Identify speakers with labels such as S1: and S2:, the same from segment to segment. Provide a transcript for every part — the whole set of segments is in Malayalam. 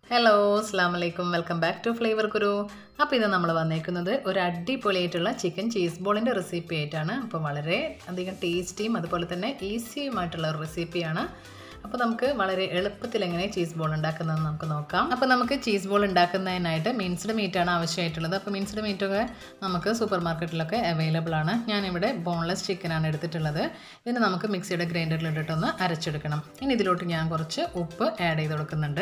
S1: ഹലോ അസ്സാം വലൈക്കും welcome back to flavour guru അപ്പോൾ ഇന്ന് നമ്മൾ വന്നേക്കുന്നത് ഒരു അടിപൊളിയായിട്ടുള്ള ചിക്കൻ ചീസ് ബോളിൻ്റെ റെസിപ്പി ആയിട്ടാണ് അപ്പോൾ വളരെ അധികം ടേസ്റ്റിയും അതുപോലെ തന്നെ ഈസിയുമായിട്ടുള്ള ഒരു റെസിപ്പിയാണ് അപ്പോൾ നമുക്ക് വളരെ എളുപ്പത്തിൽ എങ്ങനെ ചീസ് ബോൾ ഉണ്ടാക്കുന്നതെന്ന് നമുക്ക് നോക്കാം അപ്പോൾ നമുക്ക് ചീസ് ബോൾ ഉണ്ടാക്കുന്നതിനായിട്ട് മിൻസ്ഡ് മീറ്റാണ് ആവശ്യമായിട്ടുള്ളത് അപ്പോൾ മിൻസ്ഡ് മീറ്റൊക്കെ നമുക്ക് സൂപ്പർ മാർക്കറ്റിലൊക്കെ അവൈലബിൾ ആണ് ഞാനിവിടെ ബോൺലെസ് ചിക്കനാണ് എടുത്തിട്ടുള്ളത് ഇതിന് നമുക്ക് മിക്സിയുടെ ഗ്രൈൻഡറിൽ ഇട്ടിട്ടൊന്ന് അരച്ചെടുക്കണം ഇനി ഇതിലോട്ട് ഞാൻ കുറച്ച് ഉപ്പ് ആഡ് ചെയ്ത് കൊടുക്കുന്നുണ്ട്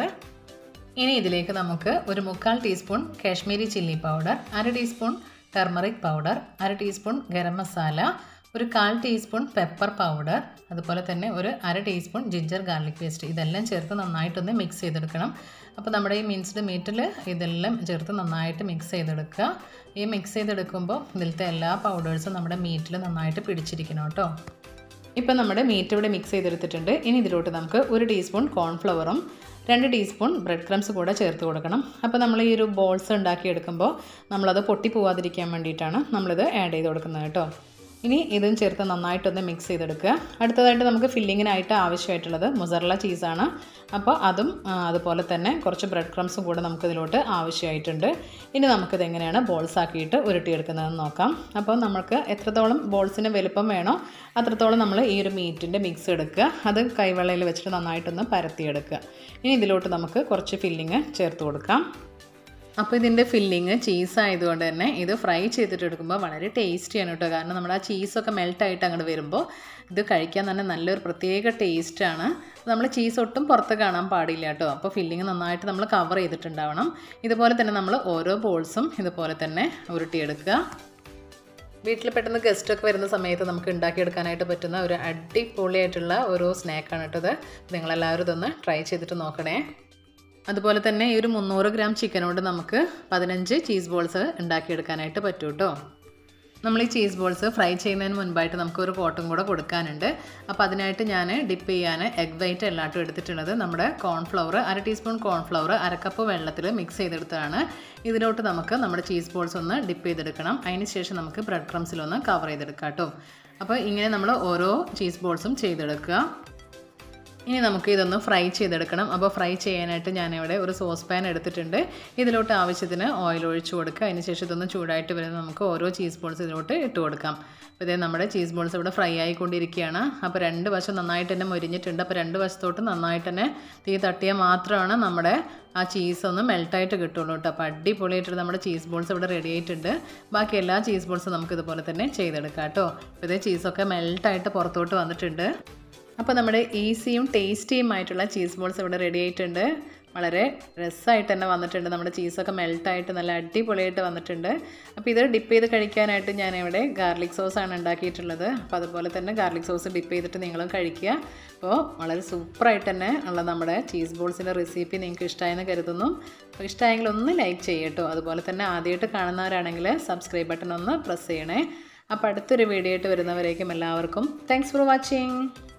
S1: ഇനി ഇതിലേക്ക് നമുക്ക് ഒരു മുക്കാൽ ടീസ്പൂൺ കാശ്മീരി ചില്ലി പൗഡർ അര ടീസ്പൂൺ ടെർമറിക് പൗഡർ അര ടീസ്പൂൺ ഗരം മസാല ഒരു കാൽ ടീസ്പൂൺ പെപ്പർ പൗഡർ അതുപോലെ തന്നെ ഒരു അര ടീസ്പൂൺ ജിഞ്ചർ ഗാർലിക് പേസ്റ്റ് ഇതെല്ലാം ചേർത്ത് നന്നായിട്ടൊന്ന് മിക്സ് ചെയ്തെടുക്കണം അപ്പോൾ നമ്മുടെ ഈ മിൻസ്ഡ് മീറ്റിൽ ഇതെല്ലാം ചേർത്ത് നന്നായിട്ട് മിക്സ് ചെയ്തെടുക്കുക ഈ മിക്സ് ചെയ്തെടുക്കുമ്പോൾ ഇതിലത്തെ എല്ലാ പൗഡേഴ്സും നമ്മുടെ മീറ്റിൽ നന്നായിട്ട് പിടിച്ചിരിക്കണം കേട്ടോ ഇപ്പം നമ്മുടെ മീറ്റ് ഇവിടെ മിക്സ് ചെയ്തെടുത്തിട്ടുണ്ട് ഇനി ഇതിലോട്ട് നമുക്ക് ഒരു ടീസ്പൂൺ കോൺഫ്ലവറും രണ്ട് ടീസ്പൂൺ ബ്രെഡ് ക്രംസ് കൂടെ ചേർത്ത് കൊടുക്കണം അപ്പോൾ നമ്മൾ ഈ ഒരു ബോൾസ് ഉണ്ടാക്കിയെടുക്കുമ്പോൾ നമ്മളത് പൊട്ടി പോവാതിരിക്കാൻ വേണ്ടിയിട്ടാണ് നമ്മളിത് ആഡ് ചെയ്ത് കൊടുക്കുന്നത് കേട്ടോ ഇനി ഇതും ചേർത്ത് നന്നായിട്ടൊന്ന് മിക്സ് ചെയ്തെടുക്കുക അടുത്തതായിട്ട് നമുക്ക് ഫില്ലിങ്ങിനായിട്ട് ആവശ്യമായിട്ടുള്ളത് മൊസറല ചീസാണ് അപ്പോൾ അതും അതുപോലെ തന്നെ കുറച്ച് ബ്രെഡ് ക്രംസും കൂടെ നമുക്കിതിലോട്ട് ആവശ്യമായിട്ടുണ്ട് ഇനി നമുക്കിത് എങ്ങനെയാണ് ബോൾസ് ആക്കിയിട്ട് ഉരുട്ടിയെടുക്കുന്നതെന്ന് നോക്കാം അപ്പോൾ നമുക്ക് എത്രത്തോളം ബോൾസിന് വലുപ്പം വേണോ അത്രത്തോളം നമ്മൾ ഈ ഒരു മീറ്റിൻ്റെ മിക്സ് എടുക്കുക അത് കൈവെള്ളയിൽ വെച്ചിട്ട് നന്നായിട്ടൊന്ന് പരത്തിയെടുക്കുക ഇനി ഇതിലോട്ട് നമുക്ക് കുറച്ച് ഫില്ലിങ് ചേർത്ത് കൊടുക്കാം അപ്പോൾ ഇതിൻ്റെ ഫില്ലിങ് ചീസ് ആയതുകൊണ്ട് തന്നെ ഇത് ഫ്രൈ ചെയ്തിട്ട് എടുക്കുമ്പോൾ വളരെ ടേസ്റ്റിയാണ് കേട്ടോ കാരണം നമ്മുടെ ആ ചീസൊക്കെ മെൽട്ടായിട്ട് അങ്ങോട്ട് വരുമ്പോൾ ഇത് കഴിക്കാൻ തന്നെ നല്ലൊരു പ്രത്യേക ടേസ്റ്റാണ് നമ്മൾ ചീസ് ഒട്ടും പുറത്ത് കാണാൻ പാടില്ല കേട്ടോ അപ്പോൾ ഫില്ലിങ് നന്നായിട്ട് നമ്മൾ കവർ ചെയ്തിട്ടുണ്ടാവണം ഇതുപോലെ തന്നെ നമ്മൾ ഓരോ ബോൾസും ഇതുപോലെ തന്നെ ഉരുട്ടിയെടുക്കുക വീട്ടിൽ പെട്ടെന്ന് ഗസ്റ്റൊക്കെ വരുന്ന സമയത്ത് നമുക്ക് ഉണ്ടാക്കിയെടുക്കാനായിട്ട് പറ്റുന്ന ഒരു അടിപൊളിയായിട്ടുള്ള ഒരു സ്നാക്കാണ് കേട്ടത് നിങ്ങളെല്ലാവരും ഇതൊന്ന് ട്രൈ ചെയ്തിട്ട് നോക്കണേ അതുപോലെ തന്നെ ഈ ഒരു മുന്നൂറ് ഗ്രാം ചിക്കനോട് നമുക്ക് പതിനഞ്ച് ചീസ് ബോൾസ് ഉണ്ടാക്കിയെടുക്കാനായിട്ട് പറ്റും കേട്ടോ നമ്മൾ ഈ ചീസ് ബോൾസ് ഫ്രൈ ചെയ്യുന്നതിന് മുൻപായിട്ട് നമുക്ക് ഒരു കോട്ടും കൂടെ കൊടുക്കാനുണ്ട് അപ്പോൾ അതിനായിട്ട് ഞാൻ ഡിപ്പ് ചെയ്യാൻ എഗ് വൈറ്റ് എല്ലാട്ടും എടുത്തിട്ടുള്ളത് നമ്മുടെ കോൺഫ്ലവർ അര ടീസ്പൂൺ കോൺഫ്ലവർ അരക്കപ്പ് വെള്ളത്തിൽ മിക്സ് ചെയ്തെടുത്തതാണ് ഇതിലോട്ട് നമുക്ക് നമ്മുടെ ചീസ് ബോൾസ് ഒന്ന് ഡിപ്പ് ചെയ്തെടുക്കണം അതിന് ശേഷം നമുക്ക് ബ്രെഡ് ക്രംസിലൊന്ന് കവർ ചെയ്തെടുക്കാം കേട്ടോ അപ്പോൾ ഇങ്ങനെ നമ്മൾ ഓരോ ചീസ് ബോൾസും ചെയ്തെടുക്കുക ഇനി നമുക്ക് ഇതൊന്ന് ഫ്രൈ ചെയ്തെടുക്കണം അപ്പോൾ ഫ്രൈ ചെയ്യാനായിട്ട് ഞാനിവിടെ ഒരു സോസ് പാൻ എടുത്തിട്ടുണ്ട് ഇതിലോട്ട് ആവശ്യത്തിന് ഓയിൽ ഒഴിച്ചു കൊടുക്കുക അതിന് ശേഷം ഇതൊന്ന് ചൂടായിട്ട് വരുന്നത് നമുക്ക് ഓരോ ചീസ് ബോൾസ് ഇതിലോട്ട് ഇട്ട് കൊടുക്കാം അപ്പോൾ ഇതേ നമ്മുടെ ചീസ് ബോൾസ് ഇവിടെ ഫ്രൈ ആയിക്കൊണ്ടിരിക്കുകയാണ് അപ്പോൾ രണ്ട് വശം നന്നായിട്ട് തന്നെ മൊരിഞ്ഞിട്ടുണ്ട് അപ്പോൾ രണ്ട് വശത്തോട്ട് നന്നായിട്ട് തന്നെ തീ തട്ടിയാൽ മാത്രമാണ് നമ്മുടെ ആ ചീസ് ഒന്ന് മെൽട്ടായിട്ട് കിട്ടുള്ളൂ കേട്ടോ അപ്പോൾ അടിപൊളിയായിട്ട് നമ്മുടെ ചീസ് ബോൾസ് ഇവിടെ റെഡി ആയിട്ടുണ്ട് ബാക്കി എല്ലാ ചീസ് ബോൾസും നമുക്ക് ഇതുപോലെ തന്നെ ചെയ്തെടുക്കാം കേട്ടോ അപ്പോൾ ഇതേ ചീസൊക്കെ മെൽട്ടായിട്ട് പുറത്തോട്ട് വന്നിട്ടുണ്ട് അപ്പോൾ നമ്മുടെ ഈസിയും ടേസ്റ്റിയും ആയിട്ടുള്ള ചീസ് ബോൾസ് ഇവിടെ റെഡി ആയിട്ടുണ്ട് വളരെ രസമായിട്ട് തന്നെ വന്നിട്ടുണ്ട് നമ്മുടെ ചീസൊക്കെ മെൽട്ടായിട്ട് നല്ല അടിപൊളിയായിട്ട് വന്നിട്ടുണ്ട് അപ്പോൾ ഇത് ഡിപ്പ് ചെയ്ത് കഴിക്കാനായിട്ട് ഞാനിവിടെ ഗാർലിക് സോസാണ് ഉണ്ടാക്കിയിട്ടുള്ളത് അപ്പോൾ അതുപോലെ തന്നെ ഗാർലിക് സോസ് ഡിപ്പ് ചെയ്തിട്ട് നിങ്ങളും കഴിക്കുക അപ്പോൾ വളരെ സൂപ്പറായിട്ട് തന്നെ ഉള്ള നമ്മുടെ ചീസ് ബോൾസിൻ്റെ റെസിപ്പി നിങ്ങൾക്ക് ഇഷ്ടമായെന്ന് കരുതുന്നു അപ്പോൾ ഇഷ്ടമായെങ്കിൽ ഒന്ന് ലൈക്ക് ചെയ്യട്ടോ അതുപോലെ തന്നെ ആദ്യമായിട്ട് കാണുന്നവരാണെങ്കിൽ സബ്സ്ക്രൈബ് ബട്ടൺ ഒന്ന് പ്രസ് ചെയ്യണേ അപ്പോൾ അടുത്തൊരു വീഡിയോ ആയിട്ട് വരുന്നവരേക്കും എല്ലാവർക്കും താങ്ക്സ് ഫോർ വാച്ചിങ്